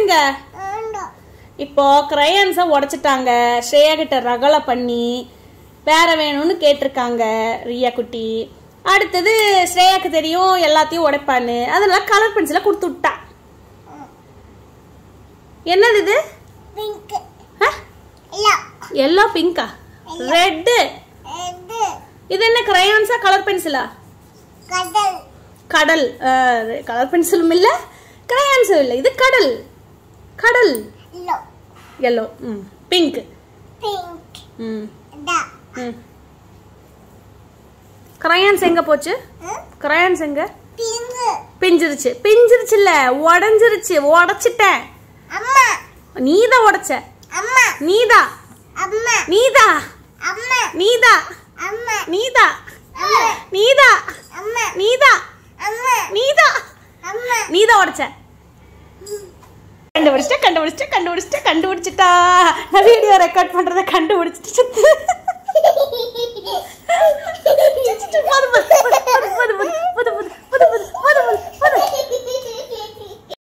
எங்க இப்போ கிரையான்ஸை உடைச்சிட்டாங்க ஸ்ரேயா கிட்ட ரகலை பண்ணி வேற வேணும்னு கேட்டிருக்காங்க ரியா குட்டி அடுத்தது ஸ்ரேயாக்கு தெரியும் எல்லாத்தையும் உடைப்பான்னு அதெல்லாம் கலர் பென்சிலை கொடுத்து விட்டா என்னது இது பிங்க் ஆ? இல்ல எல்லோ பிங்கா ரெட்டு இது இது என்ன கிரையான்ஸா கலர் பென்சிலா கடல் கடல் கலர் பென்சிலும் இல்லை கிரையான்ஸும் இல்லை இது கடல் கடல் இல்ல எல்லோ ம் பிங்க் பிங்க் ம் டா ம் கிரையான்ஸ் எங்க போச்சு கிரையான்ஸ் எங்க பிங்க் பிஞ்சிருச்சு பிஞ்சிருச்சு இல்ல உடஞ்சிருச்சு உடைச்சிட்டேன் அம்மா நீதான் உடைச்ச அம்மா நீதா அம்மா நீதா அம்மா நீதா அம்மா நீதா அம்மா நீதா அம்மா நீதா அம்மா நீதா அம்மா நீதா உடைச்ச கண்டுபிடிச்சிட்டா கண்டுபிடிச்சிட்டா கண்டுபிடிச்சிட்டா கண்டுபிடிச்சிட்டா நான் வீடியோ ரெக்கார்ட் பண்றதை கண்டுபிடிச்சிட்டு